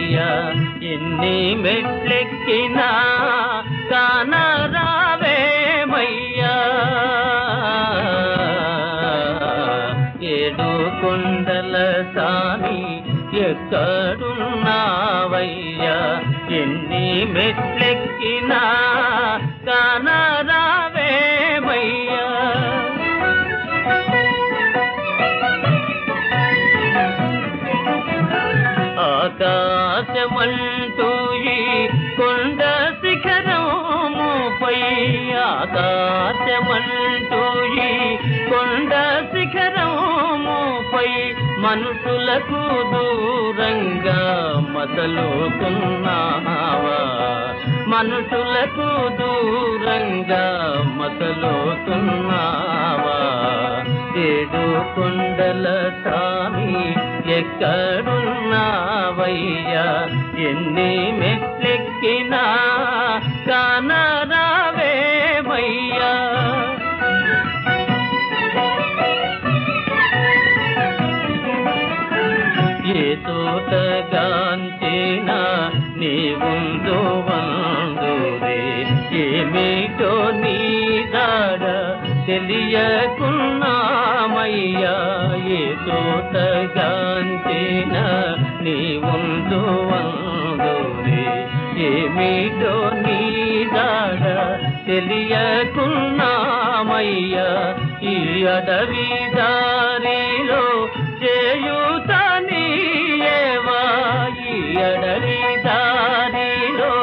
రావయ్యా ఎన్ని మెట్లెక్కినా కానరావేమయ్యా ఏడు కొండల సామి ఎక్కడున్నావయ్యా ఎన్ని మెట్లెక్కినా కానరావేమయ్యా ఆకాశమంటూ ఈ కొండ శిఖరముపై ఆకాశమంటూ ఈ కొండ శిఖరముపై మనుషులకు దూరంగా మసలుతున్నావా మనుషులకు దూరంగా మసలుతున్నావా ఏడు కొండల సామి ఎక్కడున్నావయ్యా ఎన్ని మెట్లెక్కినా కానరావేమయ్యా ఏ తోటగాంచినా నీ ఉందో వందురే ఏమిటో నీ దాడ తెలియకున్నామయ్యా ఏ తోటగాంచినా నీ ఉందో వందురే ఏమిటో నీ దాడ తెలియకున్నామయ్యా ఈ అడవి దారిలో చేయుతనీయేవా ఈ అడవి దారిలో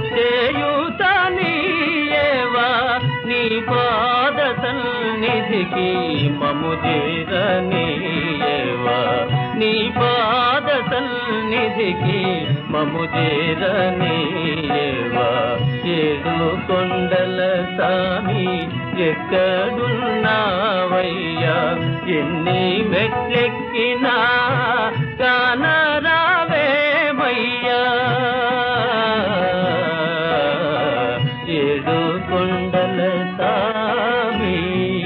చేయుతనీయేవా నీ పాద సన్నిధికి మము చేరనీయేవా నీ పాద సన్నిధికి మము చేరనీయేవా ఏడు కొండల సామి ఎక్కడున్నావయ్యా ఎన్ని మెట్లెక్కినా కానరావేమయ్యా ఏడు కొండల సామి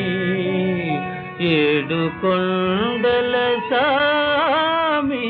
ఏడు కొండల సామి